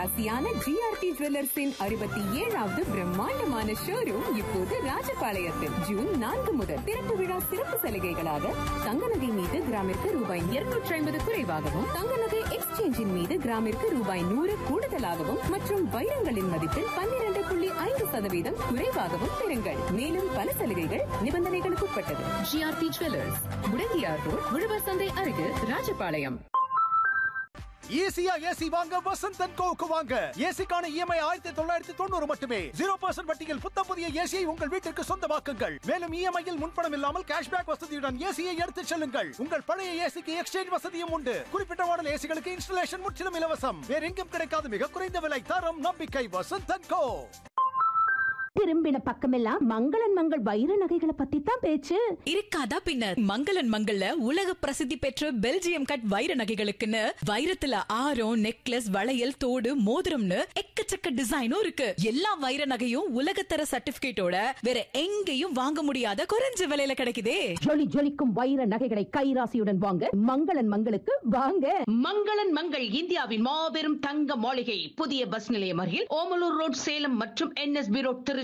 கைராசியான GRT ஜுவல்லர்ஸின் அறுபத்தி ஏழாவது பிரம்மாண்டமான ஷோரூம் இப்போது ராஜபாளையத்தில் ஜூன் நான்கு முதல் திறப்பு விழா சிறப்பு சலுகைகளாக தங்க நகை மீது கிராமிற்கு ரூபாய் இருநூற்றி ஐம்பது குறைவாகவும் தங்க நகை எக்ஸ்சேஞ்சின் மீது கிராமிற்கு ரூபாய் நூறு கூடுதலாகவும் மற்றும் வைரங்களின் மதிப்பில் பன்னிரண்டு புள்ளி ஐந்து சதவீதம் குறைவாகவும் பெறுங்கள் மேலும் பல சலுகைகள் நிபந்தனைகளுக்கு உட்பட்டது ஜிஆர்டி ஜுவல்லர்ஸ் முடங்கியார் ரோட் உழவர் சந்தை அருகில் ராஜபாளையம் ஈஸியா ஏசி வாங்க வசந்த் அண்ட் கோவுக்கு வாங்க ஏசிக்கான இஎம்ஐ ஆயிரத்தி தொள்ளாயிரத்தி தொண்ணூறு மட்டுமே ஜீரோ பர்சன்ட் வட்டியில் புத்தம் புதிய ஏசியை உங்கள் வீட்டிற்கு சொந்தமாக்குங்கள் மேலும் இஎம்ஐயில் முன்பணம் இல்லாமல் கேஷ்பேக் வசதியுடன் ஏசியை எடுத்துச் செல்லுங்கள் உங்கள் பழைய ஏசிக்கு எக்ஸ்சேஞ்ச் வசதியும் உண்டு குறிப்பிட்ட மாடல் ஏசிகளுக்கு இன்ஸ்டலேஷன் முற்றிலும் இலவசம் வேற எங்கும் கிடைக்காத மிக குறைந்த விலை தரம் நம்பிக்கை வசந்த் அண்ட் கோ திரும்பின பக்கமெல்லாம் மங்களன் மங்கள் வைர நகைகளை பத்தி தான் பேச்சு இருக்காதா பின்ன மங்களன் மங்கள்ல உலக பிரசித்தி பெற்ற பெல்ஜியம் கட் வைர நகைகளுக்குன்னு வைரத்துல ஆரம் நெக்லஸ் வளையல் தோடு மோதிரம்னு எக்கச்சக்க டிசைனும் இருக்கு எல்லா வைர நகையும் உலகத்தர சர்டிபிகேட்டோட வேற எங்கேயும் வாங்க முடியாத குறைஞ்ச விலையில கிடைக்குதே ஜொலி ஜொலிக்கும் வைர நகைகளை கைராசியுடன் வாங்க மங்களன் மங்களுக்கு வாங்க மங்களன் மங்கள் இந்தியாவின் மாபெரும் தங்க மாளிகை புதிய பஸ் நிலையம் அருகில் ஓமலூர் ரோட் சேலம் மற்றும் என்எஸ்பி ரோட் திருச்சி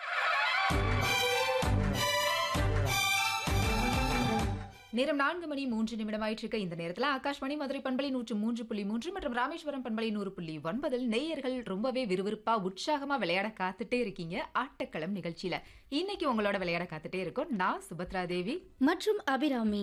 நேரம் நான்கு மணி மூன்று நிமிடமாயிட்டு இருக்க இந்த நேரத்தில் ஆகாஷ்வாணி மதுரை பண்பலை நூற்று மூன்று புள்ளி மூன்று மற்றும் ராமேஸ்வரம் பண்பலை நூறு புள்ளி ஒன்பதில் நேயர்கள் ரொம்பவே விறுவிறுப்பா உற்சாகமா விளையாட காத்துட்டே இருக்கீங்க ஆட்டக்களம் நிகழ்ச்சியில இன்னைக்கு உங்களோட விளையாட காத்துட்டே இருக்கோம் நான் சுபத்ரா தேவி மற்றும் அபிராமி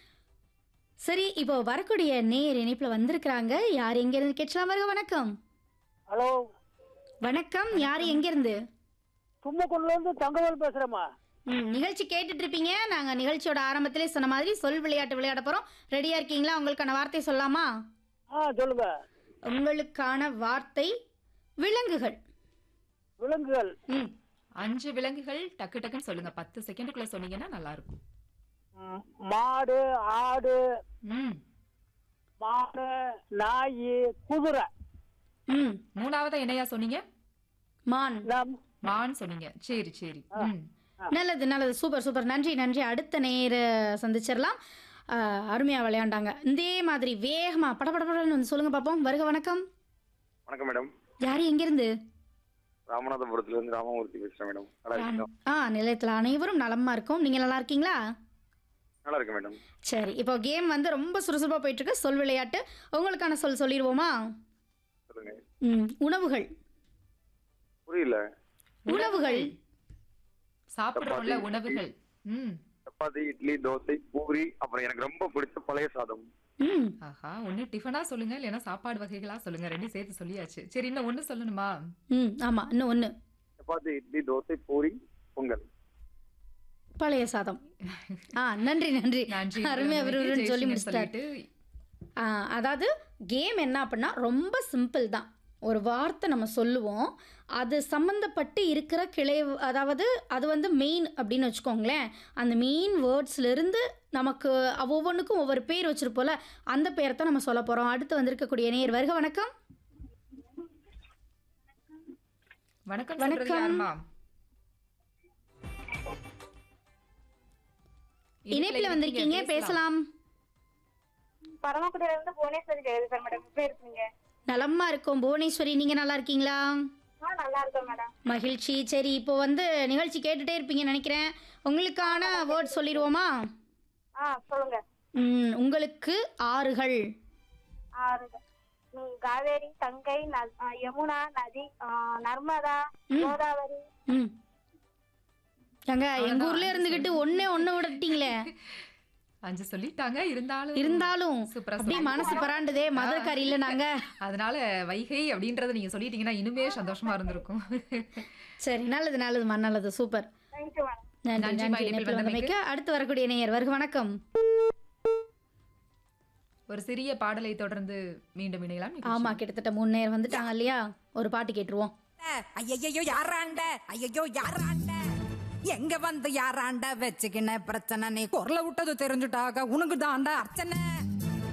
சரி இப்போ வரக்கூடிய நேயர் இணைப்புல வந்திருக்கிறாங்க யார் எங்க இருந்து கேட்கலாம் வருக வணக்கம் ஹலோ வணக்கம் யார் எங்க இருந்து தும்மக்குடில இருந்து தங்கவேல் பேசுறேம்மா ம், நிகழ்ச்சி கேட்டுட்டு இருப்பீங்க நாங்க நிகழ்ச்சியோட ஆரம்பத்திலே சொன்ன மாதிரி சொல் விளையாட்டு விளையாட போறோம் ரெடியா இருக்கீங்களா உங்களுக்கான வார்த்தை சொல்லலாமா ஆ சொல்லுங்க உங்களுக்கான வார்த்தை விலங்குகள் விலங்குகள் ம் அஞ்சு விலங்குகள் டக்கு டக்குன்னு சொல்லுங்க பத்து செகண்டுக்குள்ள சொன்னீங்கன்னா நல்லா இருக்கும் ம், மாடு ஆடு ம் மாடு நாய் குதிரை ம் மூணாவதா என்னையா சொன்னீங்க மான் நம் மான் சொன்னீங்க சரி சரி ம் நல்லது நல்லது சூப்பர் சூப்பர் நன்றி நன்றி அடுத்த நேர சந்திச்சிடலாம் ஆஹ், அருமையா விளையாண்டாங்க இதே மாதிரி வேகமா படபடபடன்னு வந்து சொல்லுங்க பாப்போம் வருக வணக்கம் வணக்கம் மேடம் யார் எங்கிருந்து ராமநாதபுரத்துல இருந்து ராமமூர்த்தி பேசுறேன் மேடம் நல்லா இருக்கீங்களா ஆ நிலையத்தில் அனைவரும் நலமா இருக்கும் நீங்க நல்லா இருக்கீங்களா நல்லா இருக்கு மேடம் சரி இப்போ கேம் வந்து ரொம்ப சுறுசுறுப்பா போயிட்டு இருக்கு சொல் விளையாட்டு உங்களுக்கான சொல் சொல்லிடுவோமா சொல்லுங்க ம், உணவுகள் புரியல உணவுகள் சாப்பிடுறோம்ல உணவுகள் ம் சப்பாத்தி இட்லி தோசை பூரி அப்புறம் எனக்கு ரொம்ப பிடிச்ச பழைய சாதம் ம் ஆஹா ஒண்ணு டிஃபனா சொல்லுங்க இல்லைன்னா சாப்பாடு வகைகளா சொல்லுங்க ரெண்டும் சேர்த்து சொல்லியாச்சு சரி இன்னும் ஒண்ணு சொல்லணுமா ம் ஆமா இன்னும் ஒன்று சப்பாத்தி இட்லி தோசை பூரி பொங்கல் பழைய சாதம் ஆ நன்றி நன்றி நன்றி அருமையா விறுவிறுன்னு சொல்லி ஜெயஸ்ரீன்னு முடிச்சிட்டாரு சொல்லிட்டு ஆ, அதாவது கேம் என்ன அப்படின்னா ரொம்ப சிம்பிள் தான் ஒரு வார்த்தை நம்ம சொல்லுவோம் அது சம்மந்தப்பட்டு இருக்கிற கிளை அதாவது அது வந்து மெயின் அப்படின்னு வச்சுக்கோங்களேன் அந்த மெயின் வேர்ட்ஸ்லேருந்து நமக்கு ஒவ்வொன்றுக்கும் ஒவ்வொரு பேர் வச்சுருப்போல அந்த பேரை தான் நம்ம சொல்ல போகிறோம் அடுத்து வந்திருக்கக்கூடிய நேர் வருக வணக்கம் வணக்கம் வணக்கம். சொல்றது யாரும்மா இணைப்பில் வந்திருக்கீங்க பேசலாம் பரமக்குடியில இருந்து புவனேஸ்வரி ஜெயலலிதா மேடம் எப்படி இருக்கீங்க நலமா இருக்கும் புவனேஸ்வரி நீங்கள் நல்லா இருக்கீங்களா ஆ நல்லா இருக்கேன் மேடம் மகிழ்ச்சி சரி இப்போ வந்து நிகழ்ச்சி கேட்டுட்டே இருப்பீங்கன்னு நினைக்கிறேன் உங்களுக்கான வேர்ட் சொல்லிடுவோமா ஆ சொல்லுங்க ம், உங்களுக்கு ஆறுகள் ஆறு ம், காவேரி கங்கை ந- ஆ, யமுனா நதி ஆ, நர்மதா கோதாவரி ம் ஏங்க எங்க ஊர்ல இருந்துகிட்டு ஒண்ணே ஒண்ணு விடட்டீங்களே அஞ்சு சொல்லிட்டாங்க இருந்தாலும் இருந்தாலும் சூப்பரா அப்படியே சொன்னீங்க. மனசு பராண்டுதே மதுரக்காரி இல்ல நாங்க அதனால வைகை அப்படின்றத நீங்க சொல்லிட்டீங்கன்னா இனிமே சந்தோஷமா இருந்திருக்கும் சரி நல்லது நல்லதுமா நல்லது சூப்பர் தேங்க்யூ மேடம் நன்றி நன்றிம்மா, நன்றி இணைப்பில் இணைப்பில் வந்தமைக்கு. வந்தமைக்கு அடுத்து வரக்கூடிய நேயர் வருக வணக்கம் ஒரு சிறிய பாடலை தொடர்ந்து மீண்டும் இணையலாம் நிகழ்ச்சி. ஆமா கிட்டத்தட்ட மூணு நேர் வந்துட்டாங்க இல்லையா ஒரு பாட்டு கேட்டுருவோம் ஐயையோ யாராண்ட ஐயையோ யாராண்ட எங்க வந்து யாராண்ட வச்சுக்கின பிரச்சனை நீ குரல விட்டது தெரிஞ்சுட்டாக உனக்கு தாண்டா அர்ச்சனை